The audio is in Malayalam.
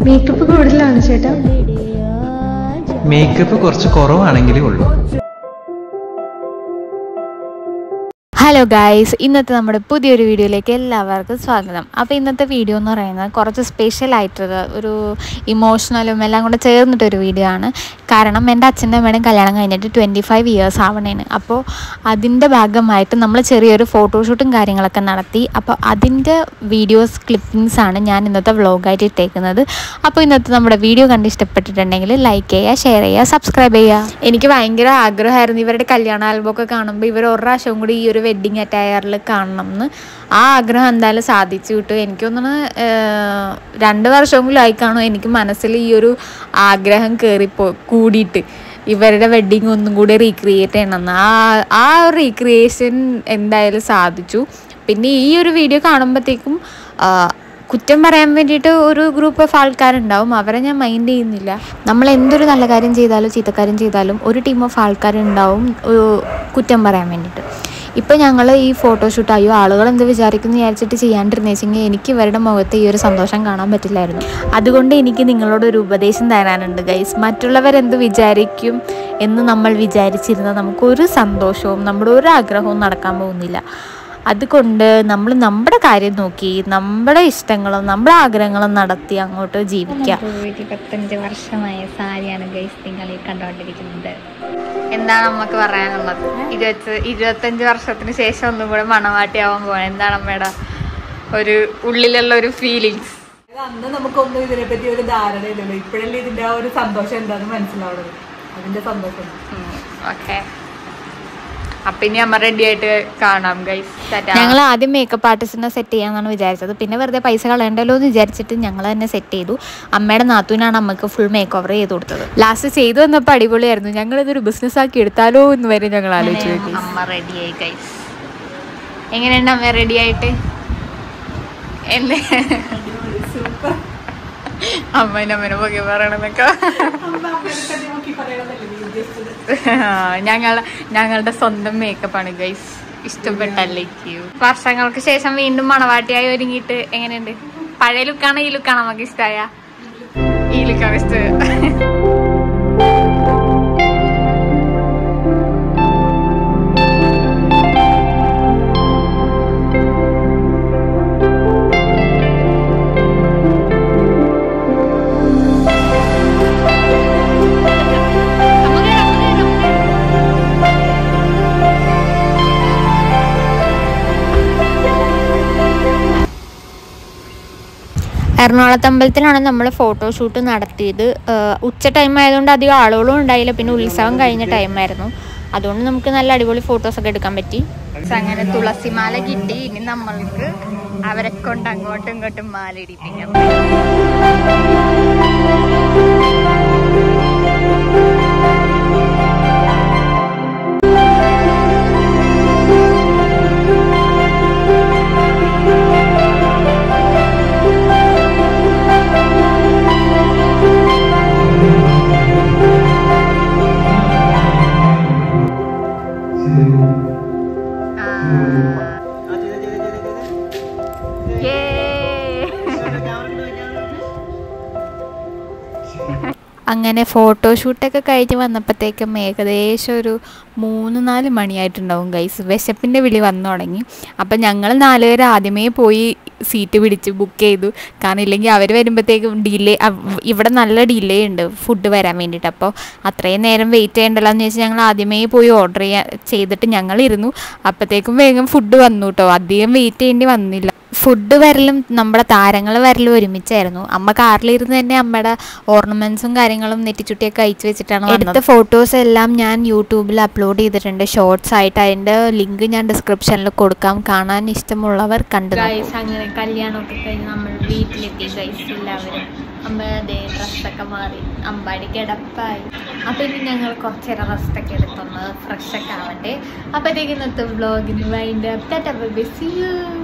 മേക്കപ്പ് കൂടുതലാണ് ചേട്ടാ മേക്കപ്പ് കുറച്ച് കുറവാണെങ്കിലേ ഉള്ളൂ ഹലോ ഗായ്സ് ഇന്നത്തെ നമ്മുടെ പുതിയൊരു വീഡിയോയിലേക്ക് എല്ലാവർക്കും സ്വാഗതം അപ്പോൾ ഇന്നത്തെ വീഡിയോ എന്ന് പറയുന്നത് കുറച്ച് സ്പെഷ്യൽ ആയിട്ടുള്ള ഒരു ഇമോഷണലും എല്ലാം കൂടെ ചേർന്നിട്ടൊരു വീഡിയോ ആണ് കാരണം എൻ്റെ അച്ഛൻ്റെ അമ്മയുടെയും കല്യാണം കഴിഞ്ഞിട്ട് ട്വൻറ്റി ഫൈവ് ഇയേഴ്സ് ആവണേന് അപ്പോൾ അതിൻ്റെ ഭാഗമായിട്ട് നമ്മൾ ചെറിയൊരു ഫോട്ടോഷൂട്ടും കാര്യങ്ങളൊക്കെ നടത്തി അപ്പോൾ അതിൻ്റെ വീഡിയോസ് ക്ലിപ്പിങ്സ് ആണ് ഞാൻ ഇന്നത്തെ വ്ളോഗായിട്ട് ഇട്ടേക്കുന്നത് അപ്പോൾ ഇന്നത്തെ നമ്മുടെ വീഡിയോ കണ്ട് ഇഷ്ടപ്പെട്ടിട്ടുണ്ടെങ്കിൽ ലൈക്ക് ചെയ്യുക ഷെയർ ചെയ്യുക സബ്സ്ക്രൈബ് ചെയ്യുക എനിക്ക് ഭയങ്കര ആഗ്രഹമായിരുന്നു ഇവരുടെ കല്യാണ ആൽബമൊക്കെ കാണുമ്പോൾ ഇവർ ഒരു പ്രാവശ്യം കൂടി ഈ ഒരു വെഡ്ഡിങ് അറ്റയറിൽ കാണണം എന്ന് ആ ആഗ്രഹം എന്തായാലും സാധിച്ചു കിട്ടും എനിക്ക് തോന്നുന്നു ഏഹ്, രണ്ട് വർഷമെങ്കിലും ആയി കാണും എനിക്ക് മനസ്സിൽ ഈ ഒരു ആഗ്രഹം കയറിപ്പോ കൂടിയിട്ട് ഇവരുടെ വെഡ്ഡിങ് ഒന്നും കൂടി റീക്രിയേറ്റ് ചെയ്യണമെന്ന് ആ ആ ഒരു റീക്രിയേഷൻ എന്തായാലും സാധിച്ചു പിന്നെ ഈ ഒരു വീഡിയോ കാണുമ്പോഴത്തേക്കും ആ, കുറ്റം പറയാൻ വേണ്ടിയിട്ട് ഒരു ഗ്രൂപ്പ് ഓഫ് ആൾക്കാരുണ്ടാവും അവരെ ഞാൻ മൈൻഡ് ചെയ്യുന്നില്ല നമ്മൾ എന്തൊരു നല്ല കാര്യം ചെയ്താലും ചീത്തക്കാര്യം ചെയ്താലും ഒരു ടീം ഓഫ് ആൾക്കാരുണ്ടാവും ഒരു കുറ്റം പറയാൻ വേണ്ടിയിട്ട് ഇപ്പോൾ ഞങ്ങൾ ഈ ഫോട്ടോഷൂട്ട് അയ്യോ ആളുകൾ എന്ത് വിചാരിക്കുന്നു വിചാരിച്ചിട്ട് ചെയ്യാണ്ടിരുന്നേച്ചെങ്കിൽ എനിക്ക് ഇവരുടെ മുഖത്ത് ഈ ഒരു സന്തോഷം കാണാൻ പറ്റില്ലായിരുന്നു അതുകൊണ്ട് എനിക്ക് നിങ്ങളോട് ഒരു ഉപദേശം തരാനുണ്ട് ഗൈസ് മറ്റുള്ളവരെന്ത് വിചാരിക്കും എന്ന് നമ്മൾ വിചാരിച്ചിരുന്നാൽ നമുക്കൊരു സന്തോഷവും നമ്മുടെ ഒരു ആഗ്രഹവും നടക്കാൻ പോകുന്നില്ല അതുകൊണ്ട് നമ്മൾ നമ്മുടെ കാര്യം നോക്കി നമ്മുടെ ഇഷ്ടങ്ങളും നമ്മുടെ ആഗ്രഹങ്ങളും നടത്തി അങ്ങോട്ട് ജീവിക്കാം ഇരുപത്തഞ്ച് വർഷമായ സാരിയാണ് ഗൈസ് നിങ്ങൾ ഈ കണ്ടുകൊണ്ടിരിക്കുന്നത് എന്താണ് നമുക്ക് പറയാനുള്ളത് ഇരുപത്തി ഇരുപത്തഞ്ച് വർഷത്തിന് ശേഷം ഒന്നും കൂടെ മണവാട്ടിയാവാൻ പോകണം എന്താണ് അമ്മയുടെ ഒരു ഉള്ളിലുള്ള ഒരു ഫീലിങ്സ് അന്ന് നമുക്കൊന്നും ഇതിനെപ്പറ്റി ഒരു ധാരണയില്ലല്ലോ ഇപ്പോഴല്ലേ ഇതിന്റെ ആ ഒരു സന്തോഷം എന്താന്ന് മനസ്സിലാവുന്നത് അതിന്റെ സന്തോഷം ഓക്കെ അപ്പൊ ഇനി അമ്മ റെഡി ആയിട്ട് കാണാം ഗൈസ് ഞങ്ങൾ ആദ്യം മേക്കപ്പ് ആർട്ടിസ്റ്റിനെ സെറ്റ് ചെയ്യാന്നാണ് വിചാരിച്ചത് പിന്നെ വെറുതെ പൈസ കളയണ്ടല്ലോ എന്ന് വിചാരിച്ചിട്ട് ഞങ്ങൾ തന്നെ സെറ്റ് ചെയ്തു അമ്മയുടെ നാത്തൂനാണ് അമ്മക്ക് ഫുൾ മേക്ക് ഓവർ ചെയ്ത് കൊടുത്തത് ലാസ്റ്റ് ചെയ്തു വന്നപ്പോൾ അടിപൊളിയായിരുന്നു ഞങ്ങൾ ഇതൊരു ബിസിനസ് ആക്കി എടുത്താലോ എന്ന് വരെ ഞങ്ങൾ ആലോചിച്ചു നോക്കി അമ്മ റെഡി ആയി ഗൈസ് എങ്ങനെയുണ്ട് അമ്മ റെഡി ആയിട്ട് എന്ത് അമ്മേനെ അമ്മേനെ പൊക്കെ പറയണമെന്നൊക്കെ ഞങ്ങൾ ഞങ്ങളുടെ സ്വന്തം മേക്കപ്പ് ആണ് ഗൈസ് ഇഷ്ടപ്പെട്ടല്ലേ വർഷങ്ങൾക്ക് ശേഷം വീണ്ടും മണവാട്ടിയായി ഒരുങ്ങിയിട്ട് എങ്ങനെയുണ്ട് പഴയ ലുക്കാണോ ഈ ലുക്കാണോ നമുക്ക് ഇഷ്ടമായ ഈ ലുക്കാണ് ഇഷ്ടം എറണാകുളത്ത് അമ്പലത്തിലാണ് നമ്മൾ ഫോട്ടോഷൂട്ട് നടത്തിയത് ഏഹ് ഉച്ച ടൈം ആയതുകൊണ്ട് അധികം ആളുകളും ഉണ്ടായില്ല പിന്നെ ഉത്സവം കഴിഞ്ഞ ടൈമായിരുന്നു അതുകൊണ്ട് നമുക്ക് നല്ല അടിപൊളി ഫോട്ടോസൊക്കെ എടുക്കാൻ പറ്റി അങ്ങനെ തുളസിമാല കിട്ടി ഇനി നമ്മൾക്ക് അവരെ കൊണ്ട് അങ്ങോട്ടും ഇങ്ങോട്ടും മാല ഇടിപ്പിക്കാം അങ്ങനെ ഫോട്ടോഷൂട്ടൊക്കെ കഴിഞ്ഞ് വന്നപ്പോഴത്തേക്കും ഏകദേശം ഒരു മൂന്ന് നാല് മണിയായിട്ടുണ്ടാവും ഗൈസ് വിശപ്പിൻ്റെ വിളി വന്നു തുടങ്ങി അപ്പം ഞങ്ങൾ നാലുപേർ ആദ്യമേ പോയി സീറ്റ് പിടിച്ച് ബുക്ക് ചെയ്തു കാരണം ഇല്ലെങ്കിൽ അവർ വരുമ്പോഴത്തേക്കും ഡിലേ ഇവിടെ നല്ല ഡിലേ ഉണ്ട് ഫുഡ് വരാൻ വേണ്ടിയിട്ട് അപ്പോൾ അത്രയും നേരം വെയിറ്റ് ചെയ്യണ്ടല്ലോ എന്ന് വെച്ചാൽ ഞങ്ങൾ ആദ്യമേ പോയി ഓർഡർ ചെയ്യാൻ ചെയ്തിട്ട് ഞങ്ങൾ ഇരുന്നു അപ്പോഴത്തേക്കും വേഗം ഫുഡ് വന്നു കേട്ടോ അധികം വെയിറ്റ് ചെയ്യേണ്ടി വന്നില്ല ഫുഡ് വരലും നമ്മുടെ താരങ്ങൾ വരലും ഒരുമിച്ചായിരുന്നു അമ്മ കാറിലിരുന്ന് തന്നെ അമ്മയുടെ ഓർണമെന്റ്സും കാര്യങ്ങളും നെറ്റിച്ചുട്ടിയൊക്കെ അയച്ചു വെച്ചിട്ടാണ് എടുത്ത ഫോട്ടോസ് എല്ലാം ഞാൻ യൂട്യൂബിൽ അപ്ലോഡ് ചെയ്തിട്ടുണ്ട് ഷോർട്സ് ആയിട്ട് അതിൻ്റെ ലിങ്ക് ഞാൻ ഡിസ്ക്രിപ്ഷനിൽ കൊടുക്കാം കാണാൻ ഇഷ്ടമുള്ളവർ കണ്ടു ഗൈസ് അങ്ങനെ കല്യാണമൊക്കെ കഴിഞ്ഞ് നമ്മൾ വീട്ടിലെത്തി ഗൈസ് എല്ലാവരും അമ്മ അതേ ഡ്രസ്സൊക്കെ മാറി അമ്പാടി കിടപ്പായി അപ്പോൾ ഇനി ഞങ്ങൾ കുറച്ച് നേരം റെസ്റ്റൊക്കെ എടുത്തൊന്ന് ഫ്രഷൊക്കെ ആവട്ടെ അപ്പോഴത്തേക്ക് ഇന്നത്തെ വ്ളോഗിന് wind up tata bye bye see U